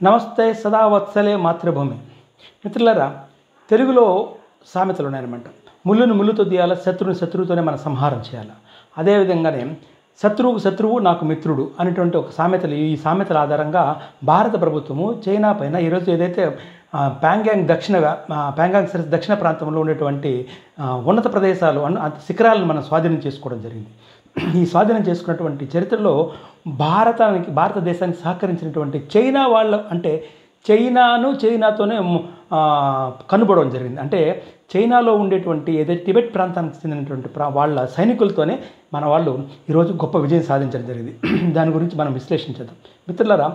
నమస్తే సదా వత్సలే మాతృభూమి మిత్రులారా తెలుగులో సామెతలు ఉన్నాయన్నమాట ముళ్ళును ముళ్ళుతో తీయాలి శత్రువుని శత్రువుతోనే మనం సంహారం చేయాలి అదేవిధంగానే శత్రువుకు శత్రువు నాకు మిత్రుడు అనేటువంటి ఒక సామెతలు ఈ సామెతల ఆధారంగా భారత ప్రభుత్వము చైనా పైన ఈరోజు ఏదైతే ఆ, ప్యాంగాంగ్ దక్షిణగా ఆ, ప్యాంగాంగ్ సరస్సు దక్షిణ ప్రాంతంలో ఉండేటువంటి ఆ, ఉన్నత ప్రదేశాలు అన్న అంత శిఖరాలను మనం స్వాధీనం చేసుకోవడం జరిగింది ఈ స్వాధీనం చేసుకున్నటువంటి చరిత్రలో భారతానికి భారతదేశానికి సహకరించినటువంటి చైనా వాళ్ళ అంటే చైనాను చైనాతోనే ము- ఆ, కనుగొనడం జరిగింది అంటే చైనాలో ఉండేటువంటి ఏదైతే టిబెట్ ప్రాంతానికి చెందినటువంటి ప్రా వాళ్ళ సైనికులతోనే మన వాళ్ళు ఈరోజు గొప్ప విజయం సాధించడం జరిగింది దాని గురించి మనం విశ్లేషించేద్దాం మిత్రులారా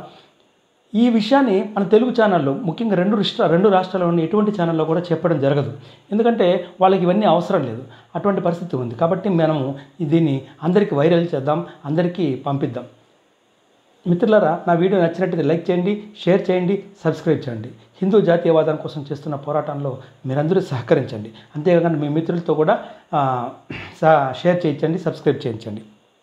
ఈ విషయాన్ని మన తెలుగు ఛానల్లో ముఖ్యంగా రెండు రాష్ట్ర రెండు రాష్ట్రాల్లో ఉన్న ఎటువంటి ఛానల్లో కూడా చెప్పడం జరగదు ఎందుకంటే వాళ్ళకి ఇవన్నీ అవసరం లేదు అటువంటి పరిస్థితి ఉంది కాబట్టి మనము దీన్ని అందరికీ వైరల్ చేద్దాం అందరికీ పంపిద్దాం మిత్రులారా నా వీడియో నచ్చినట్లయితే లైక్ చేయండి షేర్ చేయండి సబ్స్క్రైబ్ చేయండి హిందూ జాతీయవాదం కోసం చేస్తున్న పోరాటంలో మీరందరూ సహకరించండి అంతేకాకుండా మీ మిత్రులతో కూడా ఆ, సా- షేర్ చేయించండి సబ్స్క్రైబ్ చేయించండి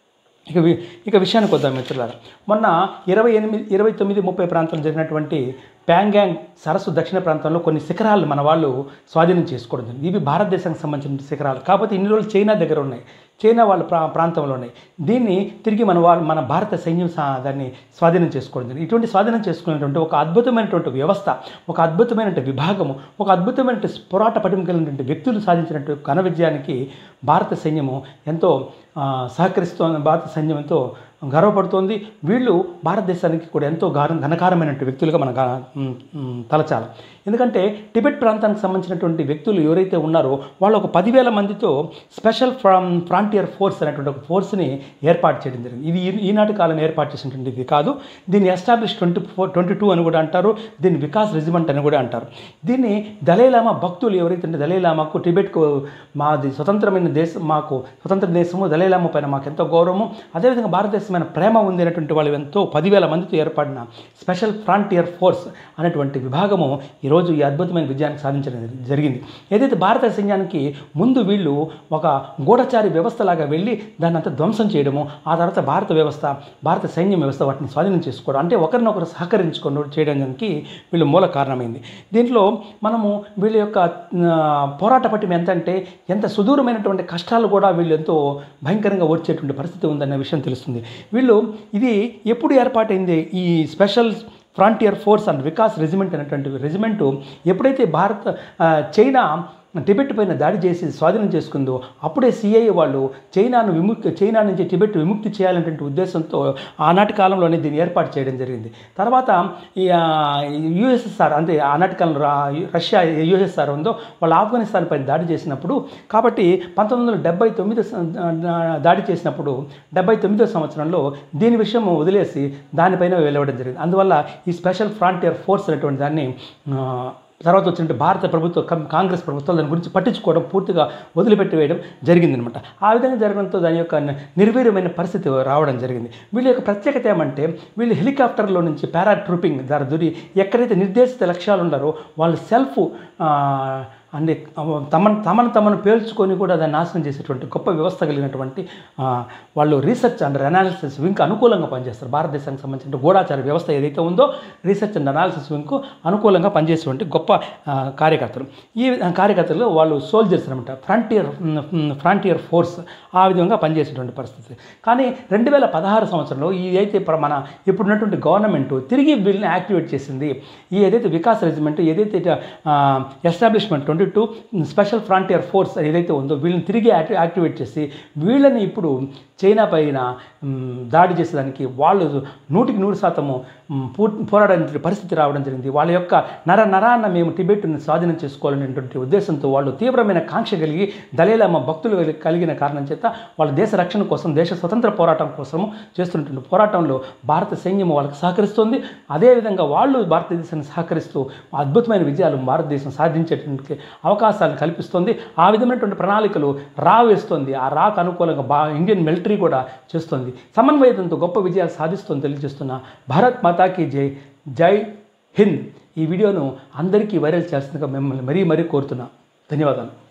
ఇక వి- ఇక విషయానికి వద్దాం మిత్రులారా మొన్న ఇరవై ఎనిమిది ఇరవై తొమ్మిది ముప్పై ప్రాంతంలో జరిగినటువంటి ప్యాంగాంగ్ సరస్సు దక్షిణ ప్రాంతంలో కొన్ని శిఖరాలు మన వాళ్ళు స్వాధీనం చేసుకోవడం జరిగింది ఇవి భారతదేశానికి సంబంధించిన శిఖరాలు కాకపోతే ఇన్ని రోజులు చైనా దగ్గర ఉన్నాయి చైనా వాళ్ళ ప్రా ప్రాంతంలో ఉన్నాయి దీన్ని తిరిగి మన వాళ్ళు మన భారత సైన్యం సా- దాన్ని స్వాధీనం చేసుకోవడం జరిగింది ఇటువంటి స్వాధీనం చేసుకునేటువంటి ఒక అద్భుతమైనటువంటి వ్యవస్థ ఒక అద్భుతమైన విభాగము ఒక అద్భుతమైన పోరాట పటిమ కలిగినటువంటి వ్యక్తులు సాధించినటువంటి ఘన విజయానికి భారత సైన్యము ఎంతో ఆ, సహకరిస్తోంది భారత సైన్యం ఎంతో గర్వపడుతోంది వీళ్ళు భారతదేశానికి కూడా ఎంతో గార ఘనకారమైనటువంటి వ్యక్తులుగా మనం గా- మ్, మ్, తలచాలి ఎందుకంటే టిబెట్ ప్రాంతానికి సంబంధించినటువంటి వ్యక్తులు ఎవరైతే ఉన్నారో వాళ్ళు ఒక పదివేల మందితో స్పెషల్ ఫ్రామ్ ఫ్రాంటియర్ ఫోర్స్ అనేటువంటి ఒక ఫోర్స్ని ఏర్పాటు చేయడం జరిగింది ఇది ఈ- ఈనాటి కాలం ఏర్పాటు చేసినటువంటి ఇది కాదు దీన్ని establish twenty four twenty two అని కూడా అంటారు దీన్ని వికాస్ రెజిమెంట్ అని కూడా అంటారు దీన్ని దలైలామా భక్తులు ఎవరైతే ఉంటే దలైలామాకు టిబెట్కు మాది స్వతంత్రమైన దేశం మాకు స్వతంత్ర దేశము దలైలామా పైన మాకు ఎంతో గౌరవము అదేవిధంగా భారతదేశమైన ప్రేమ ఉంది అనేటువంటి వాళ్ళు ఎంతో పదివేల మందితో ఏర్పడిన స్పెషల్ ఫ్రాంటియర్ ఫోర్స్ అనేటువంటి విభాగము ఈరోజు ఈ అద్భుతమైన విజయానికి సాధించడం జరిగింది ఏదైతే భారత సైన్యానికి ముందు వీళ్ళు ఒక గూఢచారి వ్యవస్థలాగా వెళ్ళి దాన్ని అంతా ధ్వంసం చేయడము ఆ తర్వాత భారత వ్యవస్థ భారత సైన్యం వ్యవస్థ వాటిని స్వాధీనం చేసుకోవడం అంటే ఒకరినొకరు సహకరించుకొని చేయడానికి వీళ్ళు మూల కారణమైంది దీంట్లో మనము వీళ్ళ యొక్క ఆ, పోరాట పటిమ ఎంత అంటే ఎంత సుదూరమైనటువంటి కష్టాలు కూడా వీళ్ళు ఎంతో భయంకరంగా వచ్చేటువంటి పరిస్థితి ఉందన్న విషయం తెలుస్తుంది వీళ్ళు ఇది ఎప్పుడు ఏర్పాటైంది ఈ special frontier force and Vikas regiment అనేటువంటి రెజిమెంటు ఎప్పుడైతే భారత్ ఆ, చైనా టిబెట్ పైన దాడి చేసి స్వాధీనం చేసుకుందో అప్పుడే సిఐఏ వాళ్ళు చైనాను విముక్తి చైనా నుంచి టిబెట్ విముక్తి చేయాలనేటువంటి ఉద్దేశంతో ఆనాటి కాలంలోనే దీన్ని ఏర్పాటు చేయడం జరిగింది తర్వాత ఈ ఆ, యుఎస్ఎస్ఆర్ అంటే ఆనాటి కాలంలో రా- రష్యా యుఎస్ఎస్ఆర్ ఉందో వాళ్ళు ఆఫ్ఘనిస్తాన్ పైన దాడి చేసినప్పుడు కాబట్టి పంతొమ్మిది వందల డెబ్బై తొమ్మిది దాడి చేసినప్పుడు డెబ్బై తొమ్మిదో సంవత్సరంలో దీని విషయం వదిలేసి దానిపైన వెళ్ళవడం జరిగింది అందువల్ల ఈ స్పెషల్ ఫ్రాంటియర్ ఫోర్స్ అనేటువంటి దాన్ని ఆ, తర్వాత వచ్చినట్టు భారత ప్రభుత్వ కం- కాంగ్రెస్ ప్రభుత్వం దాని గురించి పట్టించుకోవడం పూర్తిగా వదిలిపెట్టి వేయడం జరిగిందనమాట ఆ విధంగా జరగడంతో దాని యొక్క ని- నిర్వీర్యమైన పరిస్థితి రావడం జరిగింది వీళ్ళ యొక్క ప్రత్యేకత ఏమంటే వీళ్ళు హెలికాప్టర్లో నుంచి పారాట్రూపింగ్ దారి దూరి ఎక్కడైతే నిర్దేశిత లక్ష్యాలు ఉన్నారో వాళ్ళు సెల్ఫ్ అంటే తమను తమను తమను పేల్చుకొని కూడా దాన్ని నాశనం చేసేటువంటి గొప్ప వ్యవస్థ కలిగినటువంటి ఆ, వాళ్ళు రీసెర్చ్ అండ్ అనాలిసిస్ వింగ్ అనుకూలంగా పనిచేస్తారు భారతదేశానికి సంబంధించిన గూఢాచార వ్యవస్థ ఏదైతే ఉందో రీసెర్చ్ అండ్ అనాలిసిస్ వింగ్కు అనుకూలంగా పనిచేసేటువంటి గొప్ప ఆ, కార్యకర్తలు ఈ వి- కార్యకర్తలు వాళ్ళు సోల్జర్స్ అనమాట ఫ్రంటియర్ ఫ్రంటియర్ ఫోర్స్ ఆ విధంగా పనిచేసేటువంటి పరిస్థితి కానీ రెండు వేల పదహారు సంవత్సరంలో ఈ అయితే ప్ర- మన ఇప్పుడున్నటువంటి గవర్నమెంట్ తిరిగి వీళ్ళని యాక్టివేట్ చేసింది ఈ ఏదైతే వికాస్ రెజిమెంట్ ఏదైతే establishment twenty two special frontier force ఏదైతే ఉందో వీళ్ళని తిరిగి యాక్టి- యాక్టివేట్ చేసి వీళ్ళని ఇప్పుడు చైనా పైన మ్, దాడి చేసేదానికి వాళ్ళు నూటికి నూరు శాతము మ్, పూర్తి పోరాడేటువంటి పరిస్థితి రావడం జరిగింది వాళ్ళ యొక్క నర నరాన్న మేము టిబెట్ని స్వాధీనం చేసుకోవాలనేటువంటి ఉద్దేశంతో వాళ్ళు తీవ్రమైన కాంక్ష కలిగి దళేలమ్మ భక్తులు కలిగి- కలిగిన కారణం చేత వాళ్ళ దేశ రక్షణ కోసం దేశ స్వతంత్ర పోరాటం కోసము చేస్తున్నటువంటి పోరాటంలో భారత సైన్యం వాళ్ళకి సహకరిస్తుంది అదేవిధంగా వాళ్ళు భారతదేశాన్ని సహకరిస్తూ అద్భుతమైన విజయాలు భారతదేశం సాధించేటువంటి అవకాశాలను కల్పిస్తుంది ఆ విధమైనటువంటి ప్రణాళికలు రా వేస్తుంది ఆ రాకు అనుకూలంగా బా ఇండియన్ మిలిటరీ కూడా చేస్తుంది సమన్వయంతో గొప్ప విజయాలు సాధిస్తుంది తెలియజేస్తున్న భారత్ మాతాకి జై జై హింద్ ఈ వీడియోను అందరికీ వైరల్ చేస్తుందిగా మిమ్మల్ని మరీ మరీ కోరుతున్నా ధన్యవాదాలు